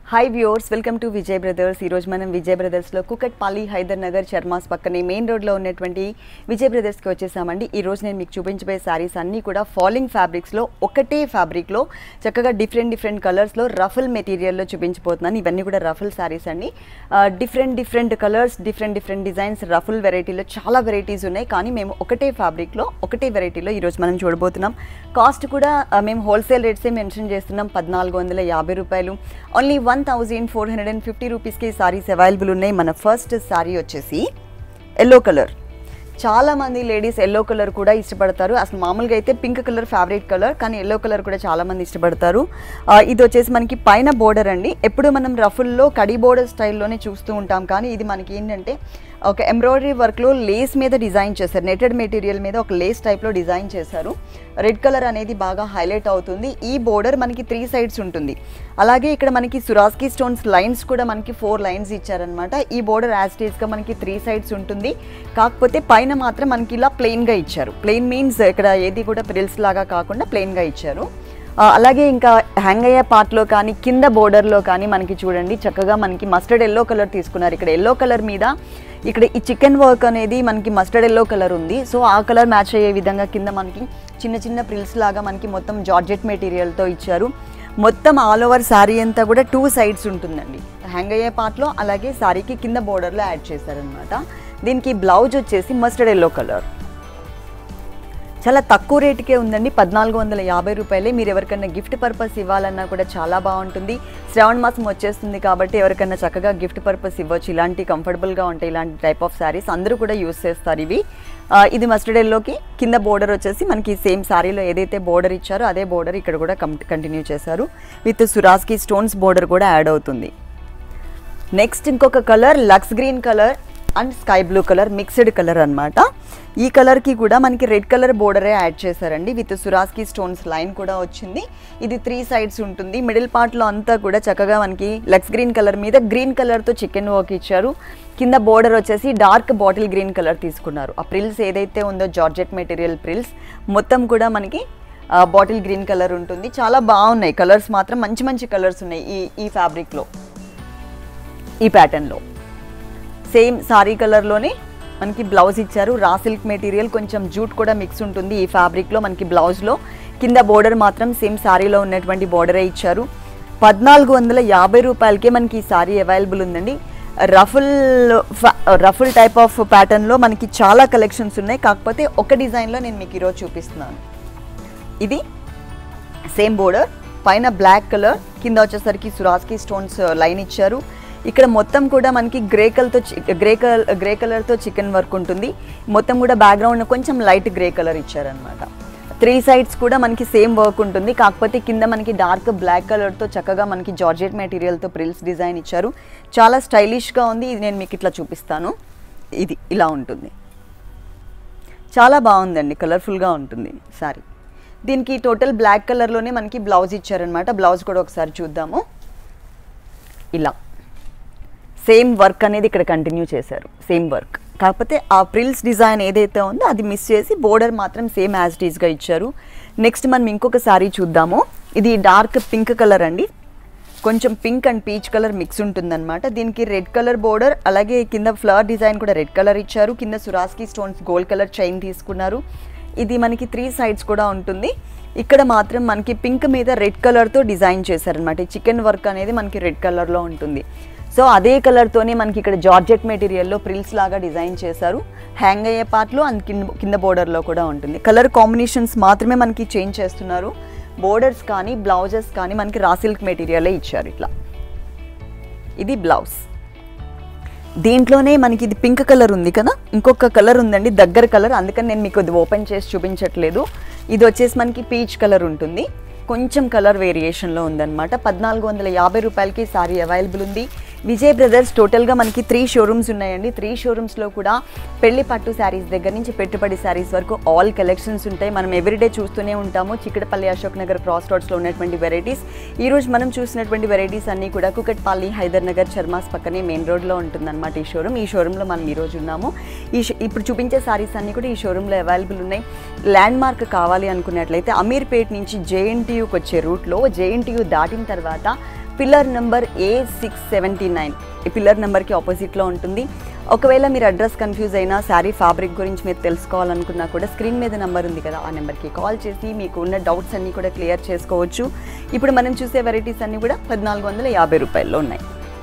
hi viewers welcome to Vijay brothers ఈరోజు మనం విజయ్ బ్రదర్స్లో కుకట్పల్లి హైదర్ నగర్ చర్మాస్ పక్కనే మెయిన్ రోడ్లో ఉన్నటువంటి విజయ్ బ్రదర్స్కి వచ్చేసామండి ఈ రోజు నేను మీకు చూపించబోయే శారీస్ అన్నీ కూడా ఫాలింగ్ ఫ్యాబ్రిక్స్లో ఒకటే ఫ్యాబ్రిక్లో చక్కగా డిఫరెంట్ డిఫరెంట్ కలర్స్లో రఫుల్ మెటీరియల్లో చూపించబోతున్నాను ఇవన్నీ కూడా రఫుల్ శారీస్ అండి different different colours different different designs ruffle వెరైటీలో చాలా వెరైటీస్ ఉన్నాయి కానీ మేము ఒకటే ఫ్యాబ్రిక్లో ఒకటే వెరైటీలో ఈరోజు మనం చూడబోతున్నాం కాస్ట్ కూడా ఆ, మేము హోల్సేల్ రేట్సే మెన్షన్ చేస్తున్నాం పద్నాలుగు వందల యాభై రూపాయలు only one thousand four hundred and fifty రూపీస్కి సారీస్ అవైలబుల్ ఉన్నాయి మన ఫస్ట్ సారీ వచ్చేసి ఎల్లో కలర్ చాలా మంది లేడీస్ ఎల్లో కలర్ కూడా ఇష్టపడతారు అసలు మామూలుగా అయితే పింక్ కలర్ ఫేవరెట్ కలర్ కానీ ఎల్లో కలర్ కూడా చాలా మంది ఇష్టపడతారు ఆ, ఇది వచ్చేసి మనకి పైన బోర్డర్ అండి ఎప్పుడు మనం రఫుల్లో కడి బోర్డర్ స్టైల్లోనే చూస్తూ ఉంటాం కానీ ఇది మనకి ఏంటంటే ఒక ఎంబ్రాయిడరీ వర్క్లో లేస్ మీద డిజైన్ చేశారు నెటెడ్ మెటీరియల్ మీద ఒక లేస్ టైప్లో డిజైన్ చేశారు రెడ్ కలర్ అనేది బాగా హైలైట్ అవుతుంది ఈ బోర్డర్ మనకి త్రీ సైడ్స్ ఉంటుంది అలాగే ఇక్కడ మనకి సురాస్కి స్టోన్స్ లైన్స్ కూడా మనకి ఫోర్ లైన్స్ ఇచ్చారనమాట ఈ బోర్డర్ యాజ్ గా మనకి త్రీ సైడ్స్ ఉంటుంది కాకపోతే పైన మాత్రం మనకి ఇలా ప్లెయిన్గా ఇచ్చారు ప్లెయిన్ మీన్స్ ఇక్కడ ఏది కూడా ప్రిల్స్ లాగా కాకుండా ప్లెయిన్గా ఇచ్చారు ఆ, అలాగే ఇంకా హ్యాంగ్ అయ్యే పార్ట్లో కానీ కింద బోర్డర్లో కానీ మనకి చూడండి చక్కగా మనకి మస్టర్డ్ ఎల్లో కలర్ తీసుకున్నారు ఇక్కడ ఎల్లో కలర్ మీద ఇక్కడ ఈ చికెన్ వర్క్ అనేది మనకి మస్టర్డ్ ఎల్లో కలర్ ఉంది సో ఆ కలర్ మ్యాచ్ అయ్యే విధంగా కింద మనకి చిన్న చిన్న ప్రిల్స్ లాగా మనకి మొత్తం జార్జెట్ మెటీరియల్తో ఇచ్చారు మొత్తం ఆల్ ఓవర్ శారీ అంతా కూడా టూ సైడ్స్ ఉంటుందండి హ్యాంగ్ అయ్యే పార్ట్లో అలాగే శారీకి కింద బోర్డర్లో యాడ్ చేశారనమాట దీనికి బ్లౌజ్ వచ్చేసి మస్టర్డ్ ఎల్లో కలర్ చాలా తక్కువ రేటుకే ఉందండి పద్నాలుగు వందల యాభై రూపాయలే మీరు ఎవరికైనా గిఫ్ట్ పర్పస్ ఇవ్వాలన్నా కూడా చాలా బాగుంటుంది శ్రావణ మాసం వచ్చేస్తుంది కాబట్టి ఎవరికైనా చక్కగా గిఫ్ట్ పర్పస్ ఇవ్వచ్చు ఇలాంటి కంఫర్టబుల్గా ఉంటాయి ఇలాంటి టైప్ ఆఫ్ శారీస్ అందరూ కూడా యూస్ చేస్తారు ఇవి ఆ, ఇది మస్టర్డ్ ఎల్లోకి కింద బోర్డర్ వచ్చేసి మనకి సేమ్ శారీలో ఏదైతే బోర్డర్ ఇచ్చారో అదే బోర్డర్ ఇక్కడ కూడా కంటిన్యూ చేశారు విత్ సురాస్కి స్టోన్స్ బోర్డర్ కూడా యాడ్ అవుతుంది నెక్స్ట్ ఇంకొక colour lux green colour and sky blue colour mixed colour అన్నమాట ఈ కలర్కి కూడా మనకి రెడ్ కలర్ బోర్డరే యాడ్ చేశారండి విత్ సురాస్కి స్టోన్స్ లైన్ కూడా వచ్చింది ఇది త్రీ సైడ్స్ ఉంటుంది మిడిల్ పార్ట్లో అంతా కూడా చక్కగా మనకి లక్స్ గ్రీన్ కలర్ మీద గ్రీన్ కలర్తో చికెన్ వర్క్ ఇచ్చారు కింద బోర్డర్ వచ్చేసి డార్క్ బాటిల్ గ్రీన్ కలర్ తీసుకున్నారు ఆ ప్రిల్స్ ఏదైతే ఉందో జార్జెట్ మెటీరియల్ ప్రిల్స్ మొత్తం కూడా మనకి బాటిల్ గ్రీన్ కలర్ ఉంటుంది చాలా బాగున్నాయి కలర్స్ మాత్రం మంచి మంచి కలర్స్ ఉన్నాయి ఈ ఈ ఫ్యాబ్రిక్లో ఈ ప్యాటర్న్లో సేమ్ సారీ కలర్లోనే మనకి బ్లౌజ్ ఇచ్చారు రా సిల్క్ మెటీరియల్ కొంచెం జూట్ కూడా మిక్స్ ఉంటుంది ఈ ఫ్యాబ్రిక్లో మనకి బ్లౌజ్లో కింద బోర్డర్ మాత్రం సేమ్ సారీలో ఉన్నటువంటి బోర్డరే ఇచ్చారు పద్నాలుగు వందల యాభై రూపాయలకే మనకి ఈ సారీ అవైలబుల్ ఉందండి రఫుల్ రఫుల్ టైప్ ఆఫ్ ప్యాటర్న్లో మనకి చాలా కలెక్షన్స్ ఉన్నాయి కాకపోతే ఒక డిజైన్లో నేను మీకు ఈరోజు చూపిస్తున్నాను ఇది సేమ్ బోర్డర్ పైన బ్లాక్ కలర్ కింద వచ్చేసరికి సురాస్కి స్టోన్స్ లైన్ ఇచ్చారు ఇక్కడ మొత్తం కూడా మనకి గ్రే కలర్తో గ్రే కలర్ గ్రే కలర్తో చికెన్ వర్క్ ఉంటుంది మొత్తం కూడా బ్యాక్గ్రౌండ్ కొంచెం లైట్ గ్రే కలర్ ఇచ్చారనమాట త్రీ సైడ్స్ కూడా మనకి సేమ్ వర్క్ ఉంటుంది కాకపోతే కింద మనకి డార్క్ బ్లాక్ కలర్తో చక్కగా మనకి జార్జెట్ మెటీరియల్తో ప్రిల్స్ డిజైన్ ఇచ్చారు చాలా స్టైలిష్గా ఉంది ఇది నేను మీకు ఇట్లా చూపిస్తాను ఇది ఇలా ఉంటుంది చాలా బాగుందండి కలర్ఫుల్గా ఉంటుంది సారీ దీనికి టోటల్ బ్లాక్ కలర్లోనే మనకి బ్లౌజ్ ఇచ్చారనమాట బ్లౌజ్ కూడా ఒకసారి చూద్దాము ఇలా సేమ్ వర్క్ అనేది ఇక్కడ కంటిన్యూ చేశారు సేమ్ వర్క్ కాకపోతే ఆ ప్రిల్స్ డిజైన్ ఏదైతే ఉందో అది మిస్ చేసి బోర్డర్ మాత్రం సేమ్ యాజ్ టీజ్గా ఇచ్చారు నెక్స్ట్ మనం ఇంకొక సారీ చూద్దాము ఇది డార్క్ పింక్ కలర్ అండి కొంచెం pink and peach colour mix ఉంటుందన్నమాట దీనికి రెడ్ కలర్ బోర్డర్ అలాగే కింద ఫ్లవర్ డిజైన్ కూడా రెడ్ కలర్ ఇచ్చారు కింద Swarovski stones gold colour chain తీసుకున్నారు ఇది మనకి త్రీ సైడ్స్ కూడా ఉంటుంది ఇక్కడ మాత్రం మనకి పింక్ మీద రెడ్ కలర్తో డిజైన్ చేశారనమాట ఈ చికెన్ వర్క్ అనేది మనకి రెడ్ కలర్లో ఉంటుంది సో అదే కలర్తోనే మనకి ఇక్కడ జార్జెట్ మెటీరియల్లో ప్రిల్స్ లాగా డిజైన్ చేశారు హ్యాంగ్ అయ్యే పార్ట్లో అండ్ కింద కింద బోర్డర్లో కూడా ఉంటుంది కలర్ కాంబినేషన్స్ మాత్రమే మనకి చేంజ్ చేస్తున్నారు బోర్డర్స్ కానీ బ్లౌజెస్ కానీ మనకి రా సిల్క్ మెటీరియలే ఇచ్చారు ఇట్లా ఇది బ్లౌజ్ దీంట్లోనే మనకి ఇది పింక్ కలర్ ఉంది కదా ఇంకొక కలర్ ఉందండి దగ్గర కలర్ అందుకని నేను మీకు ఇది ఓపెన్ చేసి చూపించట్లేదు ఇది వచ్చేసి మనకి పీచ్ కలర్ ఉంటుంది కొంచెం కలర్ వేరియేషన్లో ఉందన్నమాట పద్నాలుగు వందల యాభై రూపాయలకి సారీ అవైలబుల్ ఉంది విజయ్ బ్రదర్స్ టోటల్గా మనకి త్రీ షోరూమ్స్ ఉన్నాయండి త్రీ షోరూమ్స్లో కూడా పెళ్లి పట్టు శారీస్ దగ్గర నుంచి పెట్టుబడి శారీస్ వరకు ఆల్ కలెక్షన్స్ ఉంటాయి మనం ఎవ్రీడే చూస్తూనే ఉంటాము చిక్కడపల్లి అశోక్ నగర్ క్రాస్ రోడ్స్లో ఉన్నటువంటి వెరైటీస్ ఈ రోజు మనం చూసినటువంటి వెరైటీస్ అన్నీ కూడా కుకట్పల్లి హైదర్ నగర్ చర్మాస్ పక్కనే మెయిన్ రోడ్లో ఉంటుందన్నమాట ఈ షోరూమ్ ఈ షోరూంలో మనం ఈ రోజు ఉన్నాము ఈ షో- ఇప్పుడు చూపించే సారీస్ అన్నీ కూడా ఈ షోరూంలో అవైలబుల్ ఉన్నాయి ల్యాండ్ మార్క్ కావాలి అనుకున్నట్లయితే అమీర్పేట్ నుంచి జేఎన్టీయూకి వచ్చే రూట్లో జేఎన్టీయూ దాటిన తర్వాత pillar number A six seventy nine ఈ పిల్లర్ నెంబర్కి ఆపోజిట్లో ఉంటుంది ఒకవేళ మీరు అడ్రస్ కన్ఫ్యూజ్ అయినా శారీ ఫ్యాబ్రిక్ గురించి మీరు తెలుసుకోవాలనుకున్నా కూడా స్క్రీన్ మీద నెంబర్ ఉంది కదా ఆ నెంబర్కి కాల్ చేసి మీకు ఉన్న డౌట్స్ అన్నీ కూడా క్లియర్ చేసుకోవచ్చు ఇప్పుడు మనం చూసే వెరైటీస్ అన్నీ కూడా పద్నాలుగు వందల యాభై రూపాయల్లో ఉన్నాయి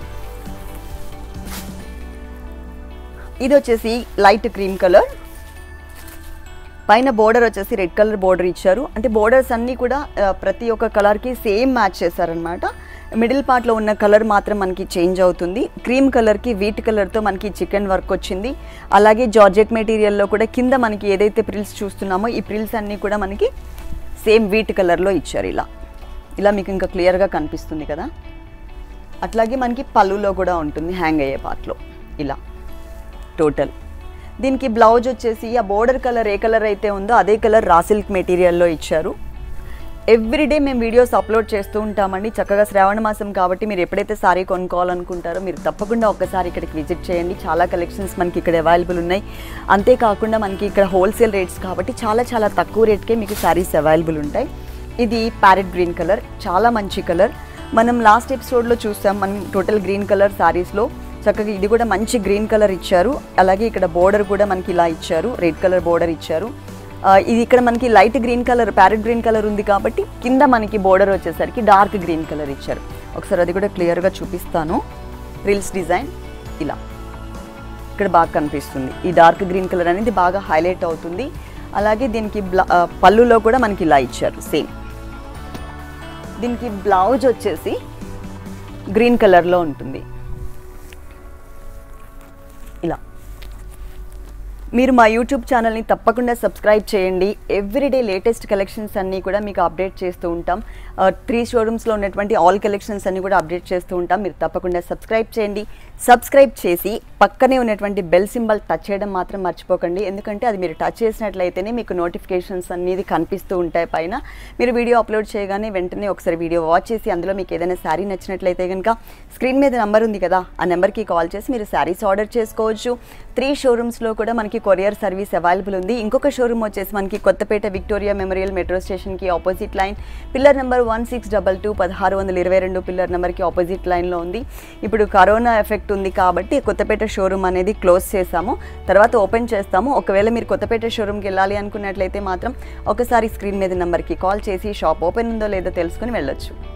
ఇది వచ్చేసి లైట్ క్రీమ్ కలర్ పైన బోర్డర్ వచ్చేసి రెడ్ కలర్ బోర్డర్ ఇచ్చారు అంటే బోర్డర్స్ అన్నీ కూడా ఆ, ప్రతి ఒక్క కలర్కి సేమ్ మ్యాచ్ చేశారనమాట మిడిల్ పార్ట్లో ఉన్న కలర్ మాత్రం మనకి చేంజ్ అవుతుంది క్రీమ్ కలర్కి వీట్ కలర్తో మనకి చికెన్ వర్క్ వచ్చింది అలాగే జార్జెట్ మెటీరియల్లో కూడా కింద మనకి ఏదైతే ప్రిల్స్ చూస్తున్నామో ఈ ప్రిల్స్ అన్నీ కూడా మనకి సేమ్ వీట్ కలర్లో ఇచ్చారు ఇలా ఇలా మీకు ఇంకా క్లియర్గా కనిపిస్తుంది కదా అట్లాగే మనకి పళ్ళులో కూడా ఉంటుంది హ్యాంగ్ అయ్యే పార్ట్లో ఇలా టోటల్ దీనికి బ్లౌజ్ వచ్చేసి ఆ బోర్డర్ కలర్ ఏ కలర్ అయితే ఉందో అదే కలర్ రా సిల్క్ మెటీరియల్లో ఇచ్చారు ఎవ్రీడే మేము వీడియోస్ అప్లోడ్ చేస్తూ ఉంటామండి చక్కగా శ్రావణ మాసం కాబట్టి మీరు ఎప్పుడైతే సారీ కొనుక్కోవాలనుకుంటారో మీరు తప్పకుండా ఒక్కసారి ఇక్కడికి విజిట్ చేయండి చాలా కలెక్షన్స్ మనకి ఇక్కడ అవైలబుల్ ఉన్నాయి అంతేకాకుండా మనకి ఇక్కడ హోల్సేల్ రేట్స్ కాబట్టి చాలా చాలా తక్కువ రేట్కే మీకు సారీస్ అవైలబుల్ ఉంటాయి ఇది ప్యారెట్ గ్రీన్ కలర్ చాలా మంచి కలర్ మనం లాస్ట్ ఎపిసోడ్లో చూసాం మనం టోటల్ గ్రీన్ కలర్ సారీస్లో చక్కగా ఇది కూడా మంచి గ్రీన్ కలర్ ఇచ్చారు అలాగే ఇక్కడ బోర్డర్ కూడా మనకి ఇలా ఇచ్చారు రెడ్ కలర్ బోర్డర్ ఇచ్చారు ఆ, ఇది ఇక్కడ మనకి light green colour parrot green colour ఉంది కాబట్టి కింద మనకి బోర్డర్ వచ్చేసరికి డార్క్ గ్రీన్ కలర్ ఇచ్చారు ఒకసారి అది కూడా క్లియర్గా చూపిస్తాను రిల్స్ డిజైన్ ఇలా ఇక్కడ బాగా కనిపిస్తుంది ఈ డార్క్ గ్రీన్ కలర్ అనేది బాగా హైలైట్ అవుతుంది అలాగే దీనికి బ్ల- ఆ, పళ్ళులో కూడా మనకి ఇలా ఇచ్చారు సేమ్ దీనికి బ్లౌజ్ వచ్చేసి గ్రీన్ కలర్లో ఉంటుంది ఇలా మీరు మా యూట్యూబ్ ఛానల్ని తప్పకుండా సబ్స్క్రైబ్ చేయండి ఎవ్రీడే లేటెస్ట్ కలెక్షన్స్ అన్నీ కూడా మీకు అప్డేట్ చేస్తూ ఉంటాం త్రీ షోరూమ్స్లో ఉన్నటువంటి ఆల్ కలెక్షన్స్ అన్నీ కూడా అప్డేట్ చేస్తూ ఉంటాం మీరు తప్పకుండా సబ్స్క్రైబ్ చేయండి సబ్స్క్రైబ్ చేసి పక్కనే ఉన్నటువంటి బెల్ సింబల్ టచ్ చేయడం మాత్రం మర్చిపోకండి ఎందుకంటే అది మీరు టచ్ చేసినట్లయితేనే మీకు నోటిఫికేషన్స్ అనేది కనిపిస్తూ ఉంటాయి పైన మీరు వీడియో అప్లోడ్ చేయగానే వెంటనే ఒకసారి వీడియో వాచ్ చేసి అందులో మీకు ఏదైనా శారీ నచ్చినట్లయితే కనుక స్క్రీన్ మీద నెంబర్ ఉంది కదా ఆ నెంబర్కి కాల్ చేసి మీరు శారీస్ ఆర్డర్ చేసుకోవచ్చు త్రీ షోరూమ్స్లో కూడా మనకి కొరియర్ సర్వీస్ అవైలబుల్ ఉంది ఇంకొక షోరూమ్ వచ్చేసి మనకి కొత్తపేట విక్టోరియా మెమోరియల్ మెట్రో స్టేషన్కి opposite line pillar number one six double two పదహారు వందల ఇరవై రెండు పిల్లర్ నెంబర్కి ఆపోజిట్ లైన్లో ఉంది ఇప్పుడు కరోనా ఎఫెక్ట్ ఉంది కాబట్టి కొత్తపేట షోరూమ్ అనేది క్లోజ్ చేసాము తర్వాత ఓపెన్ చేస్తాము ఒకవేళ మీరు కొత్తపేట షోరూమ్కి వెళ్ళాలి అనుకున్నట్లయితే మాత్రం ఒకసారి స్క్రీన్ మీద నెంబర్కి కాల్ చేసి షాప్ ఓపెన్ ఉందో లేదో తెలుసుకుని వెళ్ళొచ్చు